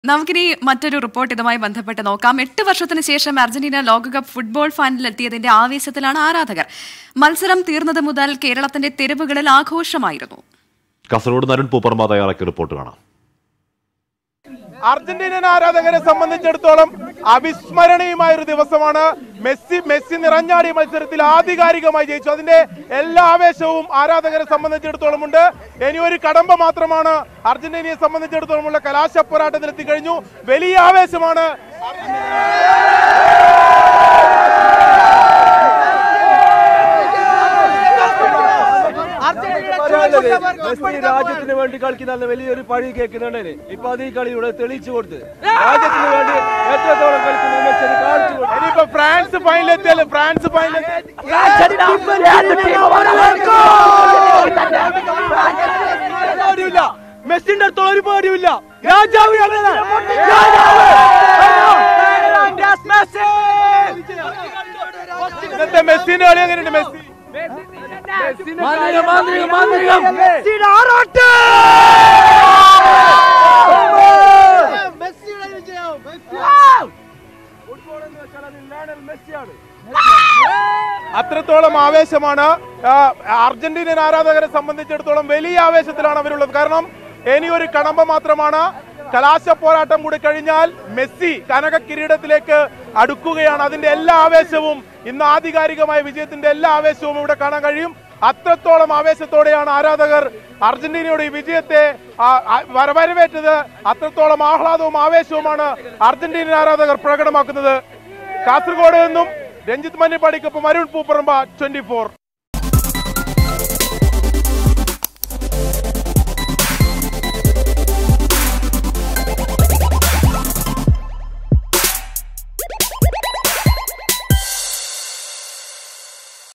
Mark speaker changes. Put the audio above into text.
Speaker 1: നമുക്കിനി മറ്റൊരു റിപ്പോർട്ട് ഇതുമായി ബന്ധപ്പെട്ട് നോക്കാം എട്ട് വർഷത്തിന് ശേഷം അർജന്റീന ലോകകപ്പ് ഫുട്ബോൾ ഫൈനലിലെത്തിയതിന്റെ ആവേശത്തിലാണ് ആരാധകർ മത്സരം തീർന്നത് മുതൽ കേരളത്തിന്റെ തെരുവുകളിൽ ആഘോഷമായിരുന്നു
Speaker 2: കാസർഗോഡ് നരുൺ പൂപ്പർമ തയ്യാറാക്കിയ റിപ്പോർട്ട് കാണാം
Speaker 3: അർജന്റീനൻ ആരാധകരെ സംബന്ധിച്ചിടത്തോളം അവിസ്മരണീയമായ ഒരു ദിവസമാണ് മെസ്സി മെസ്സി നിറഞ്ഞാടിയ മത്സരത്തിൽ ആധികാരികമായി ജയിച്ചു അതിന്റെ എല്ലാ ആവേശവും ആരാധകരെ സംബന്ധിച്ചിടത്തോളം ഉണ്ട് ഇനി ഒരു കടമ്പ മാത്രമാണ് അർജന്റീനയെ സംബന്ധിച്ചിടത്തോളം ഉള്ള കലാശ പോരാട്ടത്തിൽ എത്തിക്കഴിഞ്ഞു വലിയ ആവേശമാണ്
Speaker 4: മെസ്സി രാജ്യത്തിന് വേണ്ടി കളിക്കുന്ന വലിയൊരു പഴി കേൾക്കുന്നുണ്ടേ ഇപ്പൊ അത് ഈ കളിയുടെ തെളിയിച്ചു കൊടുത്ത് രാജ്യത്തിന് വേണ്ടി എത്രത്തോളം കളിക്കുന്ന മെസ്സി അത് കാണിച്ചു കൊടുത്തു
Speaker 3: ഇനിയിപ്പോ ഫ്രാൻസ് ഫൈനലെത്തിയാൽ ഫ്രാൻസ് ഫൈനൽ
Speaker 4: പേടിയില്ല മെസ്സിന്റെ അടുത്തോളം ഒരു പേടിയില്ല രാജാവ് ഞങ്ങളാണ്. മെസ്സി!
Speaker 3: ഇന്നത്തെ മെസ്സിന്റെ കളി എങ്ങനെയുണ്ട് മെസ്സി
Speaker 4: മാന്ത്രികം, മാന്ത്രികം, മാന്ത്രികം. ഫുട്ബോൾ എന്ന് വെച്ചാൽ അത് ലയണൽ മെസ്സിയാണ്
Speaker 3: അത്രത്തോളം ആവേശമാണ് ആ, അർജന്റീനൻ ആരാധകരെ സംബന്ധിച്ചിടത്തോളം വലിയ ആവേശത്തിലാണ് അവരുള്ളത് കാരണം ഇനി ഒരു കടമ്പ മാത്രമാണ് കലാശ പോരാട്ടം കൂടി കഴിഞ്ഞാൽ മെസ്സി കനക കിരീടത്തിലേക്ക് അടുക്കുകയാണ് അതിന്റെ എല്ലാ ആവേശവും ഇന്ന് ആധികാരികമായ വിജയത്തിന്റെ എല്ലാ ആവേശവും ഇവിടെ കാണാൻ കഴിയും അത്രത്തോളം ആവേശത്തോടെയാണ് ആരാധകർ അർജന്റീനയുടെ ഈ വിജയത്തെ ആ, ആ, വരവരവേറ്റത് അത്രത്തോളം ആഹ്ലാദവും ആവേശവുമാണ് അർജന്റീനൻ ആരാധകർ പ്രകടമാക്കുന്നത് കാസർഗോഡ് നിന്നും രഞ്ജിത്ത് മഞ്ഞപ്പാടിക്കൊപ്പം അരുൺ പൂപ്പറമ്പ ട്വന്റി